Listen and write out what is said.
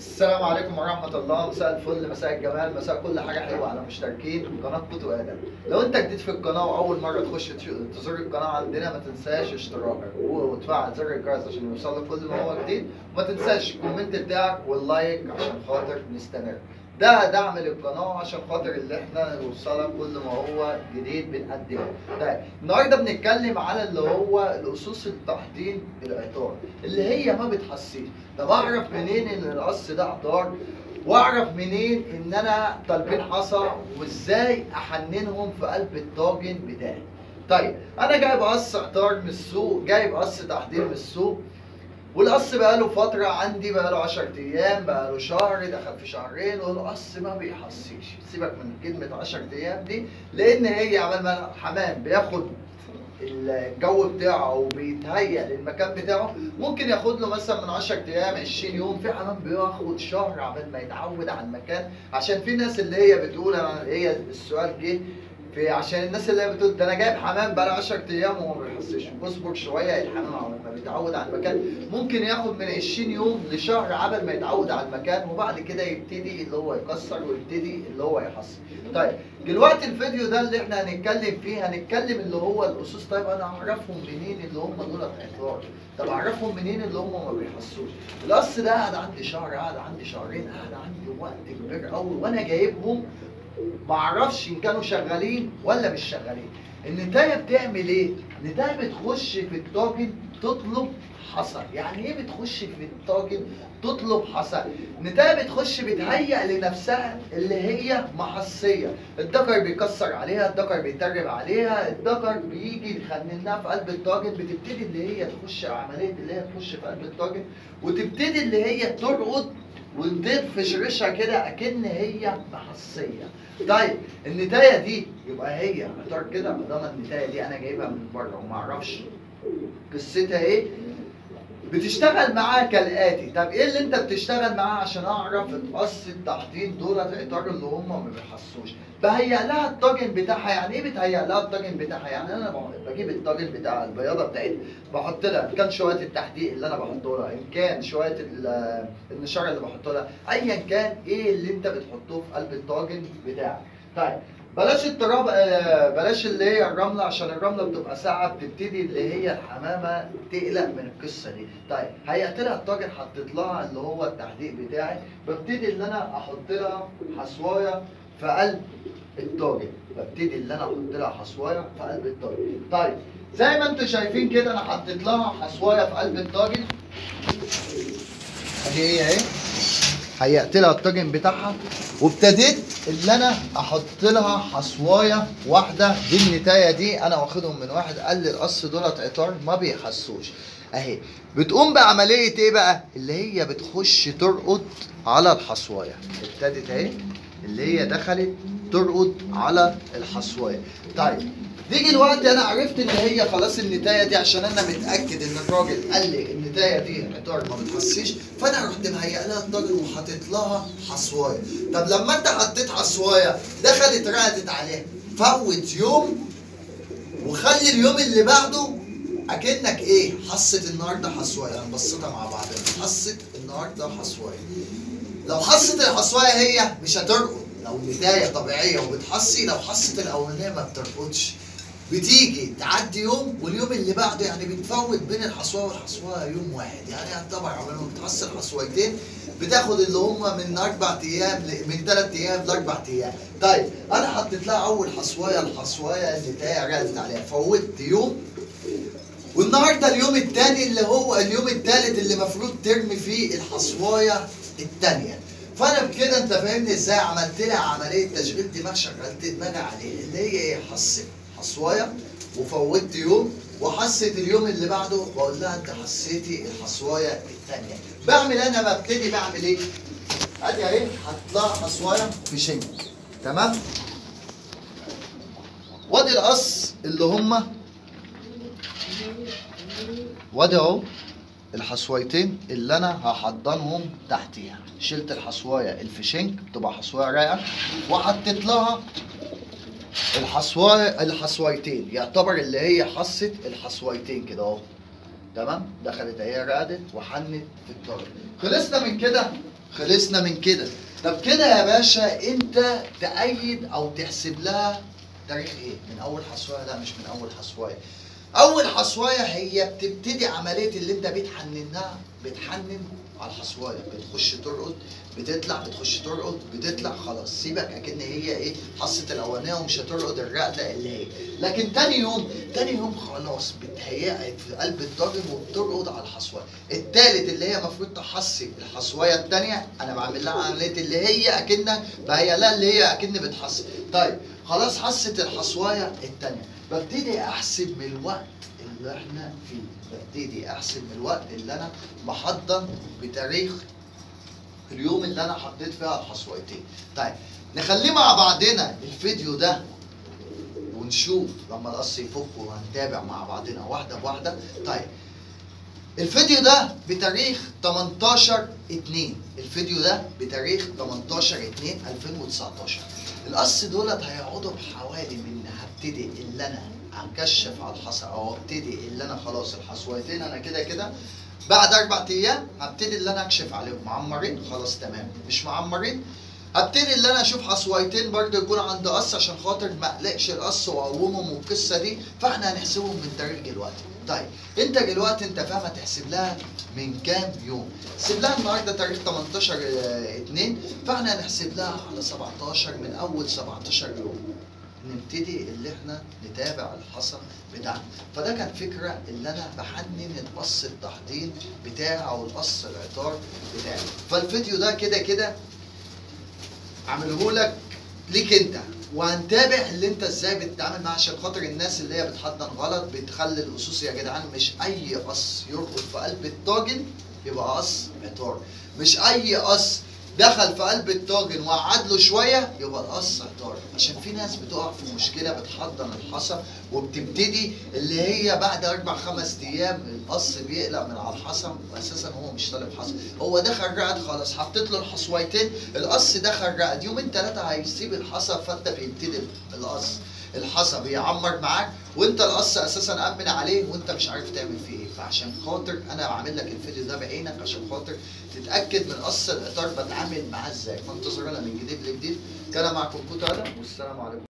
السلام عليكم ورحمة الله مساء الفل مساء الجمال مساء كل حاجة حلوة على مشتركين قناة كوتو آدم لو أنت جديد في القناة وأول مرة تخش تش- تزور القناة عندنا ما تنساش اشتراكك وتفعل زر الجرس عشان يوصلك كل ما هو جديد وما تنساش الكومنت بتاعك واللايك عشان خاطر نستمر ده دعم للقناة عشان خاطر اللي احنا نوصلك كل ما هو جديد بنقدمه. طيب النهارده بنتكلم على اللي هو لصوص التحضير العطار اللي هي ما بتحسيش طب اعرف منين ان القص ده عطار واعرف منين ان انا طالبين حصى وازاي احننهم في قلب الطاجن بتاعي طيب انا جايب قص عطار من السوق جايب قص تحضير من السوق والقص بقاله فترة عندي بقاله 10 أيام بقاله شهر دخل في شهرين والقص ما بيحصيش سيبك من كلمة 10 أيام دي لأن هي عمال ما الحمام بياخد الجو بتاعه او بيتهيأ للمكان بتاعه ممكن ياخد له مثلا من 10 ايام 20 يوم في حمام بياخد شهر عبال ما يتعود على المكان عشان في ناس اللي هي بتقول انا هي السؤال جه في عشان الناس اللي هي بتقول ده انا جايب حمام بقى 10 ايام وما بيحسش اصبر شويه الحمام عبال ما بيتعود على المكان ممكن ياخد من 20 يوم لشهر عبال ما يتعود على المكان وبعد كده يبتدي اللي هو يكسر ويبتدي اللي هو يحصل طيب دلوقتي الفيديو ده اللي احنا هنتكلم فيه هنتكلم اللي هو الاسس طيب انا اعرفهم منين اللي هم دول اعتراض طب اعرفهم منين اللي هم ما بيحسوش القص ده قعد عندي شهر قعد عندي شهرين قعد عندي وقت كبير قوي وانا جايبهم ما اعرفش ان كانوا شغالين ولا مش شغالين النتايه بتعمل ايه النتايه بتخش في الطاجن تطلب حصى يعني ايه بتخش في الطاجن تطلب حصى النتايه بتخش بتهيأ لنفسها اللي هي محصيه الدكر بيكسر عليها الدكر بيترب عليها الدكر بيجي يخننها في قلب الطاجن بتبتدي اللي هي تخش عمليه اللي هي تخش في قلب الطاجن وتبتدي اللي هي ترقد وتدفش ريشها كده اكن هي محصيه طيب النتايه دي يبقى هي اختار كده ما دام النتايه دي انا جايبها من بره وما اعرفش قصتها ايه بتشتغل معاه كالاتي طب ايه اللي انت بتشتغل معاه عشان اعرف القص التحضير دول الاطار اللي هم ما بيحسوش بهيئ لها الطاجن بتاعها يعني ايه بتهيئ لها الطاجن بتاعها يعني انا بجيب الطاجن بتاع البياضه بتاعتها بحط لها ان كان شويه التحديق اللي انا بحطه لها ان كان شويه ال- النشاره اللي بحطه لها ايا كان ايه اللي انت بتحطه في قلب الطاجن بتاعك طيب بلاش التراب آه، بلاش اللي هي الرمله عشان الرمله بتبقى ساقعه بتبتدي اللي هي الحمامه تقلق من القصه دي طيب هيئت لها الطاجن حطيت لها اللي هو التحديق بتاعي ببتدي ان انا احط لها حصوايه في قلب الطاجن ببتدي ان انا احط لها حصوايه في قلب الطاجن طيب زي ما انتم شايفين كده انا حطيت لها حصوايه في قلب الطاجن ادي هي اهي هيأت لها الطاجن بتاعها وابتديت ان انا احط لها حصوايه واحده دي النتايه دي انا واخدهم من واحد قال لي القص دولت عطار ما بيحسوش اهي بتقوم بعمليه ايه بقى اللي هي بتخش ترقد على الحصوايه ابتدت اهي اللي هي دخلت ترقد على الحصوايه طيب نيجي الوقت انا عرفت ان هي خلاص النتايه دي عشان انا متاكد ان الراجل قال لي النتايه دي عطار ما بتحسيش فانا رحت مهيئ لها الطاجن وحاطط لها حصوايه طب لما انت حطيت حصوايه دخلت رقدت عليها فوت يوم وخلي اليوم اللي بعده اكنك ايه حصت النهارده حصوايه هنبسطها مع بعضنا حصت النهارده حصوايه لو حصت الحصوايه هي مش هترقد لو نتايه طبيعيه وبتحصي لو حصت الاولانيه ما بترقدش بتيجي تعدي يوم واليوم اللي بعده يعني بتفوت بين الحصوايه والحصوايه يوم واحد يعني يعتبر عمال ما بتحصل حصويتين بتاخد اللي هم من اربع ايام ل- من ثلاث ايام لاربع ايام طيب انا حطيت لها اول حصوايه الحصوايه النتايه رقدت عليها فوتت يوم والنهارده اليوم الثاني اللي هو اليوم الثالث اللي المفروض ترمي فيه الحصوايه الثانيه فانا بكده انت فاهمني ازاي عملت لها عمليه تشغيل دماغ شغلت دماغي عليه اللي هي ايه حصت حصوايه وفوتت يوم وحست اليوم اللي بعده بقول لها انت حسيتي الحصوايه الثانيه بعمل انا ببتدي بعمل ايه؟ ادي اهي حط لها حصوايه في شنك تمام؟ وادي القص اللي هما وادي اهو الحصويتين اللي انا هحضنهم تحتيها شلت الحصوايه الفشنك بتبقى حصوايه رايقه وحطيت لها الحصوايه الحصويتين يعتبر اللي هي حصت الحصويتين كده اهو تمام دخلت هي رقدت وحنت في الطاجن خلصنا من كده خلصنا من كده طب كده يا باشا انت تأيد او تحسب لها تاريخ ايه من اول حصوايه لا مش من اول حصوايه اول حصوايه هي بتبتدي عمليه اللي انت بتحننها بتحنن على الحصوايه بتخش ترقد بتطلع بتخش ترقد بتطلع خلاص سيبك اكن هي ايه حصه الاولانيه ومش هترقد الرقده اللي هي لكن تاني يوم تاني يوم خلاص بتهيأ في قلب الطاجن وبترقد على الحصوايه التالت اللي هي المفروض تحصي الحصوايه التانيه انا بعمل لها عمليه اللي هي اكنها بهيأ لها اللي هي اكن بتحصي طيب خلاص حصت الحصوايه التانيه ببتدي احسب من الوقت اللي احنا فيه ببتدي احسب من الوقت اللي انا بحضر بتاريخ اليوم اللي انا حطيت فيها الحصويتين طيب نخليه مع بعضنا الفيديو ده ونشوف لما القص يفك وهنتابع مع بعضنا واحده بواحده طيب الفيديو ده بتاريخ 18 2 الفيديو ده بتاريخ 18 2 2019 القص دولت هيقعدوا بحوالي من هبتدي اللي انا هنكشف على الحصى او ابتدي اللي انا خلاص الحصويتين انا كده كده بعد اربع ايام هبتدي اللي انا اكشف عليهم معمرين خلاص تمام مش معمرين هبتدي اللي انا اشوف حصويتين برضه يكون عند قص عشان خاطر ما اقلقش القص واقومهم والقصه دي فاحنا هنحسبهم من تاريخ دلوقتي طيب انت دلوقتي انت فاهم هتحسب لها من كام يوم سيب لها النهارده تاريخ 18 2 فاحنا هنحسب لها على 17 من اول 17 يوم نبتدي اللي احنا نتابع الحصى بتاعنا فده كان فكره اللي انا بحنن القص التحضير بتاعي او القص العطار بتاعي فالفيديو ده كده كده عامله لك ليك انت وهنتابع اللي انت ازاي بتتعامل معاه عشان خاطر الناس اللي هي بتحضن غلط بتخلي الاسوس يا جدعان مش اي قص يرقد في قلب الطاجن يبقى قص عطار مش اي قص دخل في قلب الطاجن وقعد له شويه يبقى القص عطار عشان في ناس بتقع في مشكله بتحضن الحصى وبتبتدي اللي هي بعد اربع خمس ايام القص بيقلق من على الحصى واساسا هو مش طالب حصى هو دخل رقد خلاص حطيت له الحصويتين القص دخل رقد يومين ثلاثه هيسيب الحصى فانت بيبتدي القص الحصى بيعمر معاك وانت القص اساسا امن عليه وانت مش عارف تعمل فيه ايه فعشان خاطر انا بعمل لك الفيديو ده بعينك عشان خاطر تتاكد من قص الاطار بتعامل معاه ازاي فانتظرونا من جديد لجديد كان معكم كوتو ادم والسلام عليكم